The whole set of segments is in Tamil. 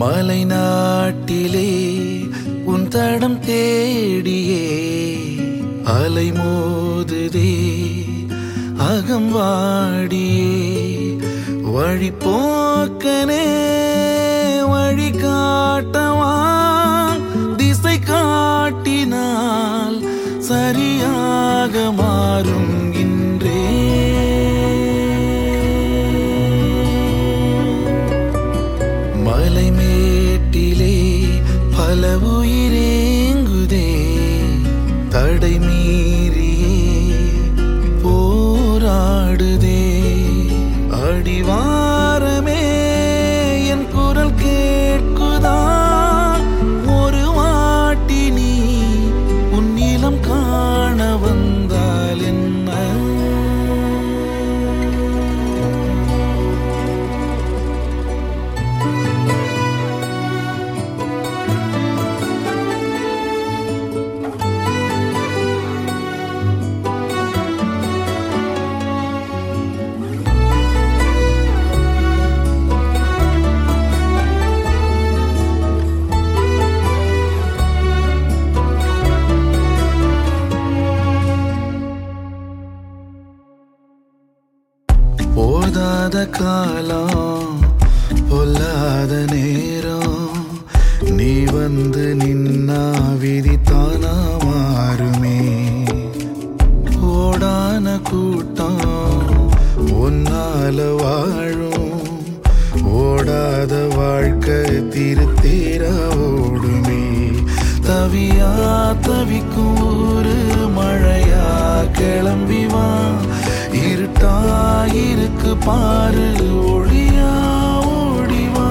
மலை நாட்டிலே உன் தடம் தேடியே அலை மோதுதே அகம் வாடியே வழி போக்கனே வழி காட்டவா திசை காட்டினால் சரியாக மாறும் இன்றே மலை மேட்டிலே பல உயிரேங்குதே தடை மீறியே போராடுதே அடிவாரமே என் குரல் கேட்குதா ஒரு வாட்டி நீ உன் நீளம் காண வந்தால் என்ன போதாத காலம் பொல்லாத நேரம் நீ வந்து நின்னா விதி தானா மாறுமே ஓடான கூட்டம் ஒன்னால வாழும் ஓடாத வாழ்க்கை திருத்தீர ஓடுமே தவியா தவிக்கும் ஒரு மழையா கிளம்பி வா இருட்டா இருக்கு பாரு ஒளியா ஓடிவா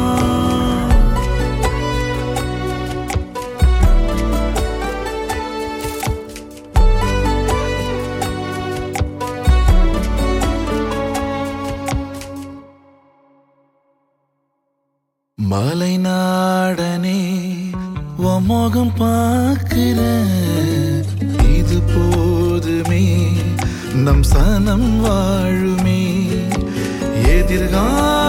மலை நாடனே உன் முகம் பார்க்கிற இது போதுமே நம் சனம் வாழுமே எதிர்கால